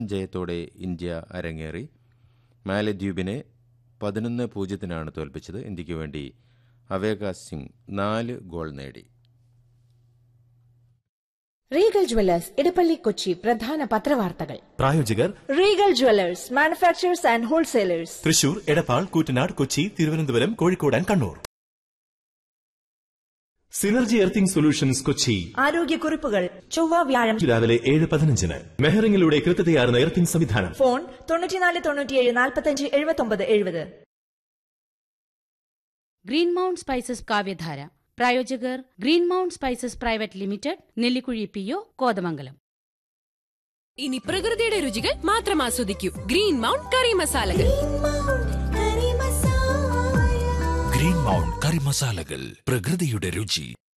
ജയത്തോടെ ഇന്ത്യ അരങ്ങേറി മാലദ്വീപിനെ പതിനൊന്ന് പൂജ്യത്തിനാണ് തോൽപ്പിച്ചത് ഇന്ത്യയ്ക്ക് വേണ്ടി അവേക സിംഗ് നാല് ഗോൾ നേടി റീഗൽ ജ്വല്ലേഴ്സ് ഇടപ്പള്ളി കൊച്ചി പ്രധാന പത്രവാർത്തകൾ പ്രായോജകർ Regal Jewellers manufacturers and wholesalers Thrissur Edappal Koottanad Kochi Thiruvananthapuram Kozhikode and Kannur Synergy Earthing Solutions Kochi ആരോഗ്യക്കുറിപ്പുകൾ ചൊവ്വ വ്യാഴം രാവിലെ ഏഴ് പതിനഞ്ചിന് മെഹറിംഗിലൂടെ കൃത്യതയാർന്ന എർത്തിംഗ് സംവിധാനം ഫോൺ തൊണ്ണൂറ്റിനാല് തൊണ്ണൂറ്റിയേഴ് നാൽപ്പത്തഞ്ച് എഴുപത്തൊമ്പത് എഴുപത് ഗ്രീൻ മൗണ്ട് സ്പൈസസ് കാവ്യധാര പ്രായോജകർ Green Mount Spices private limited Nellikuzhi P O Kothamangalam ഇനി പ്രകൃതിയുടെ രുചികൾ മാത്രം ആസ്വദിക്കൂ ഗ്രീൻ മൗണ്ട് കറി മസാലകൾ ഗ്രീൻ മൗണ്ട് കറി മസാലകൾ പ്രകൃതിയുടെ രുചി